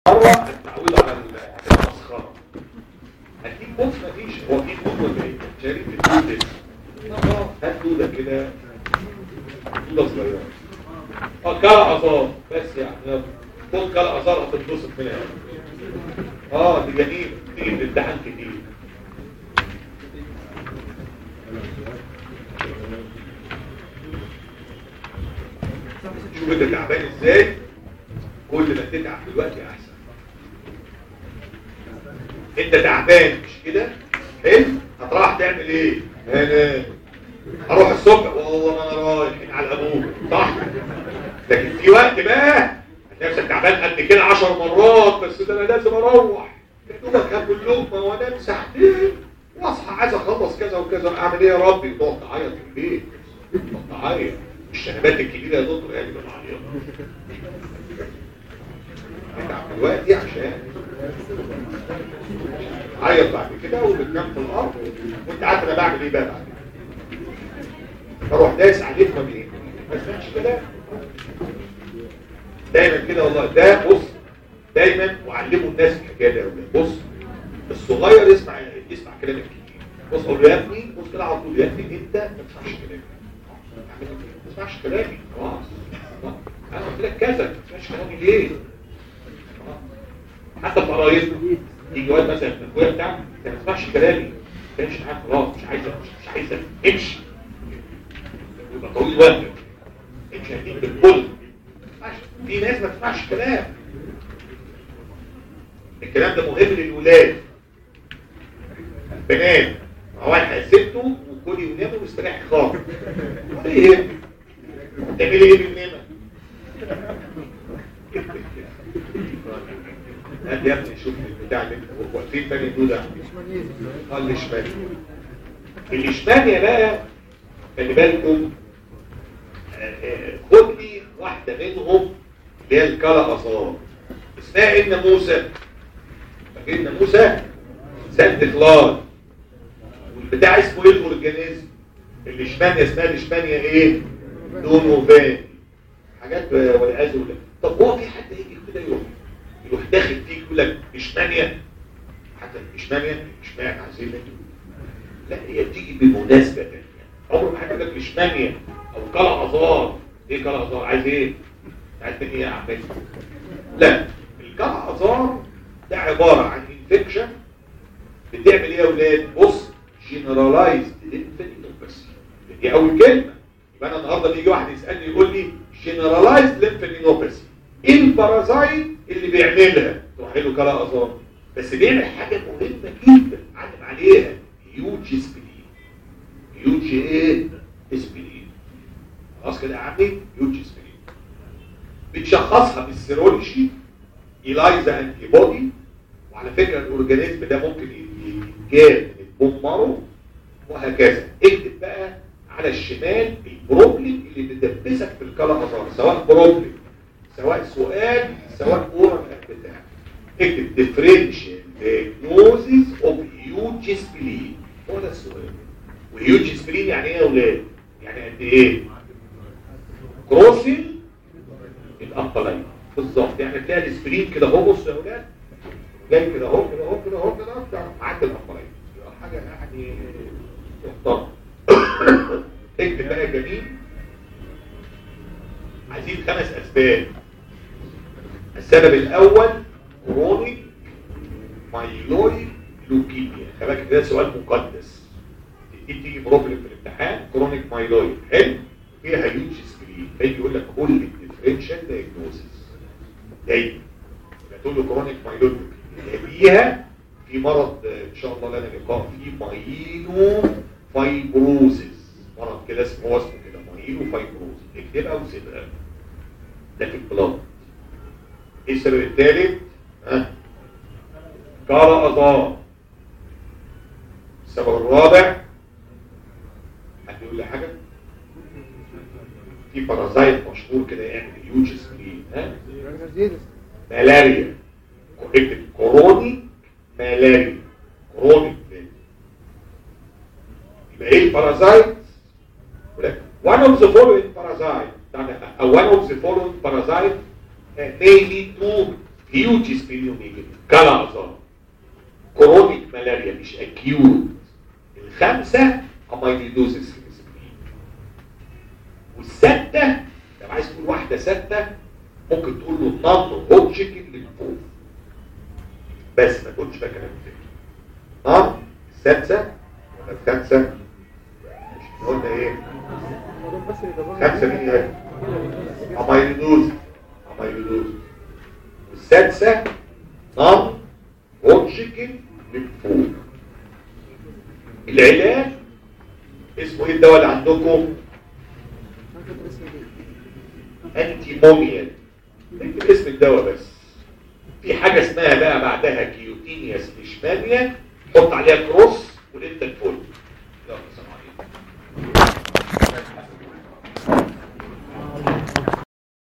مرة هتتعودوا على المسخرة هتجيب موت مفيش هو في موت ولا ايه؟ شاري في الدود اه هات دودة كده دودة صغيرة اه كلا أزار بس يعني يلا. خد كلا أزار هتتبسط منها اه دي جميلة تيجي في الامتحان كتير شوف انت تعبان ازاي كل ما تتعب دلوقتي احسن انت تعبان مش كده حلو هتروح تعمل ايه انا هروح الصبح والله ما انا رايح على ابوك صح لكن في وقت بقى نفسك تعبان قد كده 10 مرات بس ده انا لازم اروح يا دوبك هاكل لقمه وانام ساعتين واصحى عايز اخلص كذا وكذا اعمل ايه يا ربي تقعد تعيط في البيت تقعد تعيط الشهادات الكبيره يا دكتور يعني بالعيط اتعب دلوقتي عشان عيط بعد كده وبتنام في الارض وانت عارف انا بعمل ايه بقى بعد كده بروح دايس عليك ما بيه ما سمعتش كده دايما كده والله ده بص دايما وعلموا الناس الحكايه دي يا اولاد بص الصغير يسمع يسمع كلام الكبير بص اقول له يا ابني بص كده على طول يا ابني انت ما تسمعش كلامي ما تسمعش كلامي خلاص انا قلت لك كذا ما تسمعش كلامي ليه حتى في قرايبنا يجي واد مثلا من اخويا بتاعك انت ما تسمعش كلامي انت مش عارف خلاص مش عايزه مش عايزه امشي يبقى طويل وقتك امشي هديك بالكل في ناس ما تسمعش كلام الكلام ده مهم للولاد البنات هو انا سبته وكلي ونامي واستريحي خالص ولا ايه تعملي ايه بالنمى هات يا ابني شوف البتاع اللي انت واقفين تاني دودة قال لي شمال الاشمانيا بقى خلي بالكم خد لي واحدة منهم اللي هي الكلا أصار اسمها إن موسى فاكرين موسى سانت كلار والبتاع اسمه ايه الاورجانيزم الاشمانيا اسمها الاشمانيا ايه دونوفان حاجات والعياذ بالله طب هو في حد يجي كده يروح يروح داخل فيك يقول لك اشمانيا حتى اشمانيا اشمعنى عايزين لا هي بتيجي بمناسبه ثانيه عمر ما حد يقول لك اشمانيا او كلا ازار ايه كلا ازار عايز ايه عايز ايه يا عم لا الكلا ازار ده عباره عن انفكشن بتعمل ايه يا اولاد بص جنرالايزد ليمفادينوباثي دي اول كلمه يبقى انا النهارده بيجي واحد يسالني يقول لي جنرالايزد ليمفادينوباثي ايه البارازايت اللي بيعملها تروح له كلا ازار بس بيعمل حاجه مهمه جدا علم عليها هيوج سبلين هيوج ايه سبلين خلاص كده يا عمي هيوج سبلين بتشخصها بالسيرولوجي إلايزا انتي بودي وعلى فكره الاورجانيزم ده ممكن يتجاب من البون مارو وهكذا اكتب بقى على الشمال البروبلم اللي بتدبسك في الكلا ازار سواء بروبلم سواء سؤال سواء اورال بتاع اكتب ديفرنشال دايجنوزيس اوف هيوج سبلين هو ده السؤال وهيوج سبلين يعني ايه يا اولاد يعني قد ايه كروسنج الابطالين بالظبط يعني تلاقي السبلين كده اهو بص يا اولاد جاي كده اهو كده اهو كده اهو كده معدي الابطالين حاجه يعني محترمه اكتب بقى جميل عايزين خمس اسباب السبب الاول كرونيك مايلويد لوكيميا خلي بالك ده سؤال مقدس دي بتيجي بروبلم في الامتحان كرونيك مايلويد حلو فيها هيوج سكرين فيجي يقول لك كل الديفرنشال دايجنوسيس دايما تقول له كرونيك مايلويد فيها في مرض ان شاء الله لنا لقاء فيه مايلو فايبروزيس مرض كده اسمه هو اسمه كده مايلو فايبروزيس اكتبها وسيبها ده في البلاد ايه السبب الثالث ها كارا اضاء السبب الرابع حد يقول لي حاجه في بارازايت مشهور كده يعمل هيوج سكرين ها ملاريا اكتب كوروني ملاريا كوروني يبقى ايه البارازايت one of the following parasite او one of the following parasite may lead to هيوج سبيليوميجا كلا اظام كرونيك ملاريا مش اكيوت الخمسه اميليدوزس في السبلين والسته لو عايز تقول واحده سته ممكن تقول له نون هوجيكن للفوق بس ما تقولش بقى كلام تاني نون السادسه ولا الخامسه مش قلنا ايه خمسه مين هي اميليدوز اميليدوز والسادسه نون هوجيكن للفوق العلاج اسمه ايه الدواء اللي عندكم انتي موميال نكتب اسم الدواء بس في حاجه اسمها بقى بعدها كيوتينيا سبيشمانيا حط عليها كروس والانت الفول